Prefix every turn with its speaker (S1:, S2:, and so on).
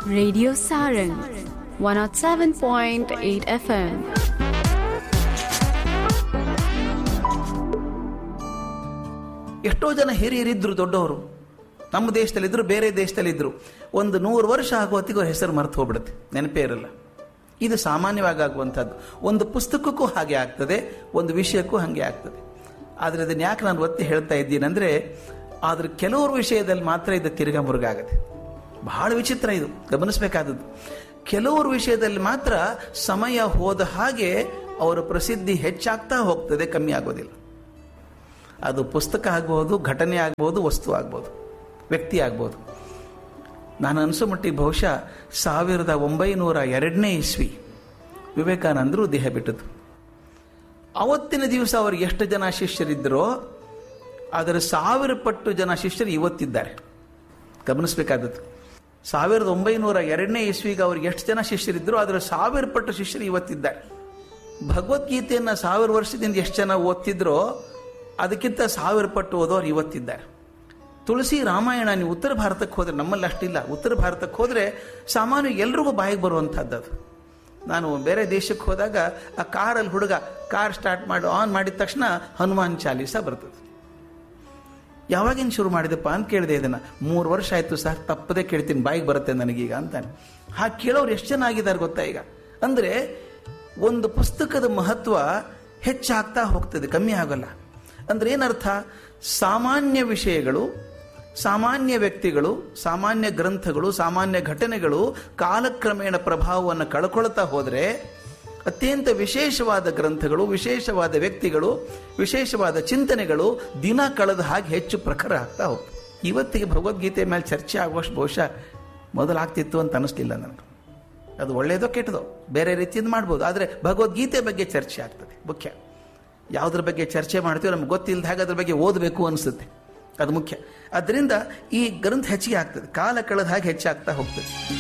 S1: Radio Sarang 107.8 FM.
S2: ಎಷ್ಟೋ ಜನ ಹಿರಿಯರಿದ್ರು ದೊಡ್ಡವರು ನಮ್ಮ ದೇಶದಲ್ಲಿದ್ದರು ಬೇರೆ ದೇಶದಲ್ಲಿದ್ದರು ಒಂದು ನೂರು ವರ್ಷ ಆಗೋ ಹೊತ್ತಿಗೆ ಅವ್ರ ಹೆಸರು ಮರೆತು ಹೋಗ್ಬಿಡುತ್ತೆ ನೆನಪೇ ಇರಲ್ಲ ಇದು ಸಾಮಾನ್ಯವಾಗಿ ಆಗುವಂಥದ್ದು ಒಂದು ಪುಸ್ತಕಕ್ಕೂ ಹಾಗೆ ಆಗ್ತದೆ ಒಂದು ವಿಷಯಕ್ಕೂ ಹಾಗೆ ಆಗ್ತದೆ ಆದರೆ ಇದನ್ನು ಯಾಕೆ ನಾನು ಒತ್ತಿ ಹೇಳ್ತಾ ಇದ್ದೀನಿ ಅಂದರೆ ಆದ್ರೆ ಕೆಲವರು ವಿಷಯದಲ್ಲಿ ಮಾತ್ರ ಇದು ತಿರುಗ ಮುರುಗ ಆಗುತ್ತೆ ಬಹಳ ವಿಚಿತ್ರ ಇದು ಗಮನಿಸಬೇಕಾದದ್ದು ಕೆಲವರು ವಿಷಯದಲ್ಲಿ ಮಾತ್ರ ಸಮಯ ಹೋದ ಹಾಗೆ ಅವರ ಪ್ರಸಿದ್ಧಿ ಹೆಚ್ಚಾಗ್ತಾ ಹೋಗ್ತದೆ ಕಮ್ಮಿ ಆಗೋದಿಲ್ಲ ಅದು ಪುಸ್ತಕ ಆಗ್ಬೋದು ಘಟನೆ ಆಗ್ಬೋದು ವಸ್ತು ಆಗ್ಬೋದು ವ್ಯಕ್ತಿ ಆಗ್ಬೋದು ನಾನು ಅನಿಸೋ ಮಟ್ಟಿಗೆ ಬಹುಶಃ ಸಾವಿರದ ಒಂಬೈನೂರ ಎರಡನೇ ಇಸ್ವಿ ವಿವೇಕಾನಂದರು ದೇಹ ಬಿಟ್ಟದ್ದು ಅವತ್ತಿನ ದಿವಸ ಅವ್ರಿಗೆ ಎಷ್ಟು ಜನ ಶಿಷ್ಯರಿದ್ದರೋ ಅದರ ಸಾವಿರ ಪಟ್ಟು ಜನ ಶಿಷ್ಯರು ಇವತ್ತಿದ್ದಾರೆ ಗಮನಿಸಬೇಕಾದದ್ದು ಸಾವಿರದ ಒಂಬೈನೂರ ಎರಡನೇ ಇಸ್ವಿಗೆ ಅವ್ರಿಗೆ ಎಷ್ಟು ಜನ ಶಿಷ್ಯರಿದ್ದರೋ ಅದರ ಸಾವಿರ ಪಟ್ಟು ಶಿಷ್ಯರು ಇವತ್ತಿದ್ದಾರೆ ಭಗವದ್ಗೀತೆಯನ್ನು ಸಾವಿರ ವರ್ಷದಿಂದ ಎಷ್ಟು ಜನ ಓದ್ತಿದ್ರೋ ಅದಕ್ಕಿಂತ ಸಾವಿರ ಪಟ್ಟು ಓದೋರು ಇವತ್ತಿದ್ದಾರೆ ತುಳಸಿ ರಾಮಾಯಣ ನೀವು ಉತ್ತರ ಭಾರತಕ್ಕೆ ಹೋದರೆ ನಮ್ಮಲ್ಲಿ ಅಷ್ಟಿಲ್ಲ ಉತ್ತರ ಭಾರತಕ್ಕೆ ಹೋದರೆ ಸಾಮಾನ್ಯ ಎಲ್ರಿಗೂ ಬಾಯಿಗೆ ಬರುವಂಥದ್ದು ಅದು ನಾನು ಬೇರೆ ದೇಶಕ್ಕೆ ಹೋದಾಗ ಆ ಕಾರಲ್ಲಿ ಹುಡುಗ ಕಾರ್ ಸ್ಟಾರ್ಟ್ ಮಾಡಿ ಆನ್ ಮಾಡಿದ ತಕ್ಷಣ ಹನುಮಾನ್ ಚಾಲೀಸ ಬರ್ತದೆ ಯಾವಾಗಿನ ಶುರು ಮಾಡಿದಪ್ಪ ಅಂತ ಕೇಳಿದೆ ಇದನ್ನ ಮೂರು ವರ್ಷ ಆಯ್ತು ಸರ್ ತಪ್ಪದೇ ಕೇಳ್ತೀನಿ ಬಾಯಿಗೆ ಬರುತ್ತೆ ನನಗೀಗ ಅಂತಾನೆ ಹಾಗೆ ಕೇಳೋರು ಎಷ್ಟು ಜನ ಆಗಿದ್ದಾರೆ ಗೊತ್ತಾ ಈಗ ಅಂದರೆ ಒಂದು ಪುಸ್ತಕದ ಮಹತ್ವ ಹೆಚ್ಚಾಗ್ತಾ ಹೋಗ್ತದೆ ಕಮ್ಮಿ ಆಗೋಲ್ಲ ಅಂದ್ರೆ ಏನರ್ಥ ಸಾಮಾನ್ಯ ವಿಷಯಗಳು ಸಾಮಾನ್ಯ ವ್ಯಕ್ತಿಗಳು ಸಾಮಾನ್ಯ ಗ್ರಂಥಗಳು ಸಾಮಾನ್ಯ ಘಟನೆಗಳು ಕಾಲಕ್ರಮೇಣ ಪ್ರಭಾವವನ್ನು ಕಳ್ಕೊಳ್ತಾ ಹೋದರೆ ಅತ್ಯಂತ ವಿಶೇಷವಾದ ಗ್ರಂಥಗಳು ವಿಶೇಷವಾದ ವ್ಯಕ್ತಿಗಳು ವಿಶೇಷವಾದ ಚಿಂತನೆಗಳು ದಿನ ಕಳೆದ ಹಾಗೆ ಹೆಚ್ಚು ಪ್ರಖರ ಆಗ್ತಾ ಹೋಗ್ತದೆ ಇವತ್ತಿಗೆ ಭಗವದ್ಗೀತೆ ಮೇಲೆ ಚರ್ಚೆ ಆಗುವಷ್ಟು ಬಹುಶಃ ಮೊದಲಾಗ್ತಿತ್ತು ಅಂತ ಅನಿಸ್ಲಿಲ್ಲ ನನಗೆ ಅದು ಒಳ್ಳೆಯದೋ ಕೆಟ್ಟದೋ ಬೇರೆ ರೀತಿಯಿಂದ ಮಾಡ್ಬೋದು ಆದರೆ ಭಗವದ್ಗೀತೆ ಬಗ್ಗೆ ಚರ್ಚೆ ಆಗ್ತದೆ ಮುಖ್ಯ ಯಾವುದ್ರ ಬಗ್ಗೆ ಚರ್ಚೆ ಮಾಡ್ತೀವೋ ನಮ್ಗೆ ಗೊತ್ತಿಲ್ಲದ ಹಾಗೆ ಅದ್ರ ಬಗ್ಗೆ ಓದಬೇಕು ಅನಿಸುತ್ತೆ ಅದು ಮುಖ್ಯ ಅದರಿಂದ ಈ ಗ್ರಂಥ ಹೆಚ್ಚಿಗೆ ಆಗ್ತದೆ ಕಾಲ ಕಳೆದ ಹಾಗೆ ಹೆಚ್ಚಾಗ್ತಾ ಹೋಗ್ತದೆ